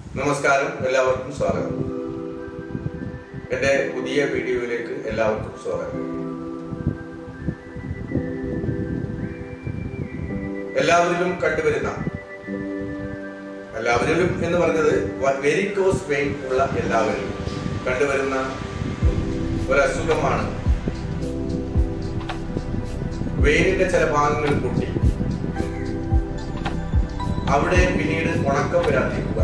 നമസ്കാരം എല്ലാവർക്കും സ്വാഗതം എൻ്റെ പുതിയ വീഡിയോയിലേക്ക് എല്ലാവർക്കും സ്വാഗതം എല്ലാവരിലും കണ്ടുവരുന്ന എല്ലാവരിലും എന്ന് പറഞ്ഞത് വെരിക്കോസ് വെയിൻ ഉള്ള എല്ലാവരിലും കണ്ടുവരുന്ന ഒരു അസുഖമാണ് വെയിനിന്റെ ചില ഭാഗങ്ങൾ പൊട്ടി അവിടെ പിന്നീട് ഉണക്കം വരാതിരിക്കുക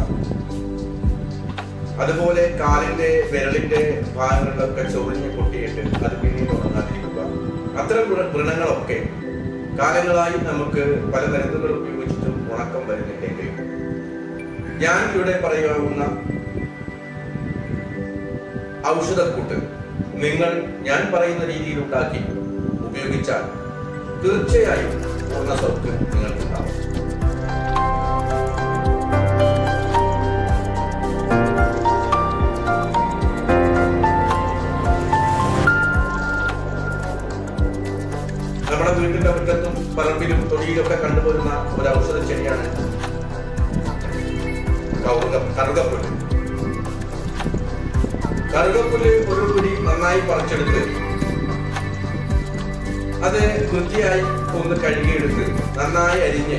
അതുപോലെ കാലിന്റെ വിരലിന്റെ ഭാഗങ്ങളിലൊക്കെ ചൊറിഞ്ഞ് പൊട്ടിയിട്ട് അത് പിന്നീട് ഉണങ്ങാതിരിക്കുക അത്തരം വ്ര- വ്രണങ്ങളൊക്കെ കാലങ്ങളായി നമുക്ക് പല മരുന്നുകൾ ഉപയോഗിച്ചിട്ടും ഉണക്കം വരുന്നില്ലെങ്കിൽ ഞാൻ ഇവിടെ പറയാവുന്ന ഔഷധക്കൂട്ട് നിങ്ങൾ ഞാൻ പറയുന്ന രീതിയിൽ ഉണ്ടാക്കി ഉപയോഗിച്ചാൽ തീർച്ചയായും പൂർണ്ണ സൗഖ്യം നിങ്ങൾക്കുണ്ടാവും നമ്മുടെ വീടിന്റെ മുറ്റത്തും പറമ്പിലും തൊടിയിലൊക്കെ കണ്ടുപോരുന്ന ഒരു ഔഷധ ചെടിയാണ് കറുക കറുകപ്പുല്ല് കറുകപ്പുല്ല് ഒരു പിടി നന്നായി പറിച്ചെടുത്ത് അത് വൃത്തിയായി ഒന്ന് കഴുകിയെടുത്ത് നന്നായി അരിഞ്ഞ്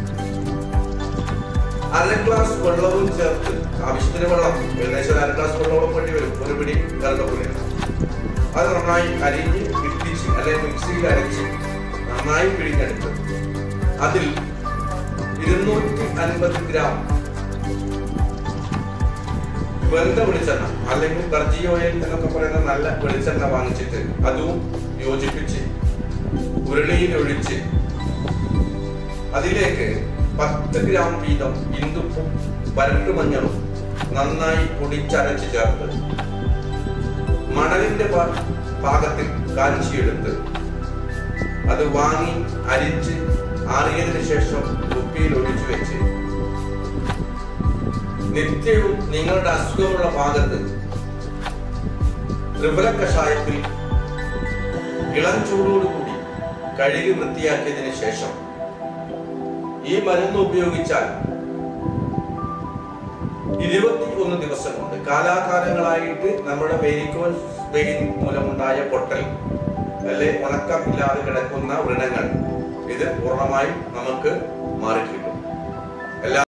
അര ഗ്ലാസ് വെള്ളവും ചേർത്ത് ആവശ്യത്തിന് വെള്ളം ഏകദേശം ഒരു അര ഗ്ലാസ് വെള്ളവും വേണ്ടി വരും ഒരു പിടി കറുകപ്പുല്ലിന് അത് നന്നായി അരിഞ്ഞ് ഇട്ടിച്ച് അല്ലെങ്കിൽ മിക്സിയിൽ അരച്ച് നന്നായി പിഴിഞ്ഞെടുത്ത് അതിൽ ഇരുന്നൂറ്റി അൻപത് ഗ്രാം വെന്ത വെളിച്ചെണ്ണ അല്ലെങ്കിൽ ബർജി ഓയിൽ എന്നൊക്കെ പറയുന്ന നല്ല വെളിച്ചെണ്ണ വാങ്ങിച്ചിട്ട് അതും യോജിപ്പിച്ച് ഉരുളിയിൽ ഒഴിച്ച് അതിലേക്ക് പത്ത് ഗ്രാം വീതം ഇന്ദുപ്പും വരട്ടുമഞ്ഞളും നന്നായി പൊടിച്ചരച്ച് ചേർത്ത് മണലിന്റെ പാ- പാകത്തിൽ കാച്ചിയെടുത്ത് അത് വാങ്ങി അരിച്ച് ആറിയതിനു ശേഷം കുപ്പിയിൽ ഒഴിച്ചു വെച്ച് നിത്യവും നിങ്ങളുടെ അസുഖമുള്ള ഭാഗത്ത് ത്രിഫല കഷായത്തിൽ ഇളം ചൂടോടുകൂടി കഴുകി വൃത്തിയാക്കിയതിനു ശേഷം ഈ മരുന്ന് ഉപയോഗിച്ചാൽ ഇരുപത്തി ഒന്ന് ദിവസം കൊണ്ട് കാലാകാലങ്ങളായിട്ട് നമ്മുടെ വെരിക്കോൾ വെയിൻ മൂലമുണ്ടായ പൊട്ടൽ അല്ലെ ഉണക്കമില്ലാതെ കിടക്കുന്ന വ്രണങ്ങൾ ഇത് പൂർണ്ണമായും നമുക്ക് മാറിക്കിട്ടും എല്ലാ